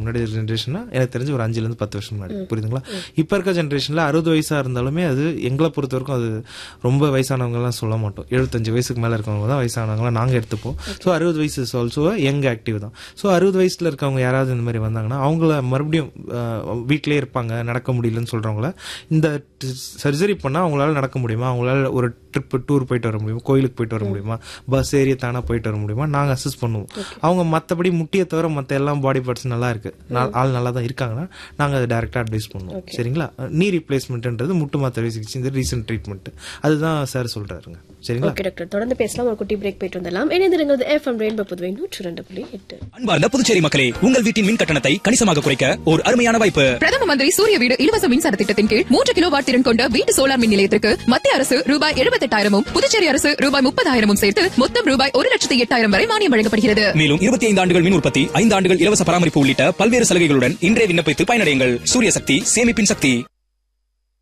முன்னாடி ஜென்ரேஷன்னா எனக்கு தெரிஞ்சு ஒரு அஞ்சுல இருந்து பத்து வருஷம் முன்னாடி புரியுதுங்களா இப்ப இருக்க ஜென்ரேஷன்ல அறுபது வயசா இருந்தாலுமே அது எங்களை பொறுத்த வரைக்கும் அது ரொம்ப வயசானவங்க எல்லாம் சொல்ல மாட்டோம் எழுபத்தஞ்சு வயசுக்கு மேல இருக்கவங்க தான் வயசானவங்க நாங்க எடுத்துப்போம் ஸோ அறுபது வயசு ஆல்சோ யங் ஆக்டிவ் தான் ஸோ அறுபது வயசுல இருக்கவங்க யாராவது இந்த மாதிரி வந்தாங்கன்னா அவங்கள மறுபடியும் அஹ், வீட்டிலேயே இருப்பாங்க நடக்க முடியலன்னு சொல்றவங்கள இந்த சர்ஜரி பண்ணா அவங்களால நடக்க முடியுமா அவங்களால ஒரு ட்ரிப் டூர் போயிட்டு வர முடியுமா கோயிலுக்கு போயிட்டு வர முடியுமா பஸ் ஏறி தானா போயிட்டு வர முடியுமா நாங்க அசஸ் பண்ணுவோம் அவங்க மத்தபடி முட்டியை தவிர மத்த எல்லாம் பாடி பார்ட்ஸ் நல்லா இருக்கு நா- ஆள் நல்லா தான் இருக்காங்கன்னா நாங்க அதை டைரக்டா அட்வைஸ் பண்ணுவோம் சரிங்களா நீ ரீப்ளேஸ்மெண்ட்ன்றது முட்டு மாத்திரை சிகிச்சை இந்த ரீசன்ட் ட்ரீட்மெண்ட் அதுதான் சார் சொல்றாருங்க சரிங்களா ஓகே டாக்டர் தொடர்ந்து பேசலாம் ஒரு குட்டி பிரேக் போயிட்டு வந்துடலாம் இணைந்திருங்கிறது எஃப்எம் ரெயின்போ புதுவை நூற்றி ரெண்டு புள்ளி எட்டு அன்பார்ந்த புதுச்சேரி மக்களே உங்கள் வீட்டின் மின் கட்டணத்தை கணிசமாக குறைக்க ஒரு அருமையான வாய்ப்பு பிரதம மந்திரி சூரிய வீடு இலவச மின்சார திட்டத்தின் கீழ் மூன்று கிலோ வாட் திறன் கொண்ட வீட்டு சோலார் மின் நிலையத்திற்கு மத்திய அரசு ரூபாய் எழுபத்தெட்டாயிரமும் புதுச்சேரி அரசு ரூபாய் முப்பதாயிரமும் சேர்த்து மொத்தம் ரூபாய் ஒரு லட்சத்தி எட்டாயிரம் வரை மானியம் வழங்கப்படுகிறது மேலும் இருபத்தி ஐந்து ஆண்டுகள் மின் உற்பத்தி ஐந்து ஆண்டுகள் இலவச பராமரிப்பு உள்ளிட்ட பல்வேறு சலுகைகளுடன் இன்றே விண்ணப்பித்து பயனடையுங்கள் சூரிய சக்தி சேமிப்பின் சக்தி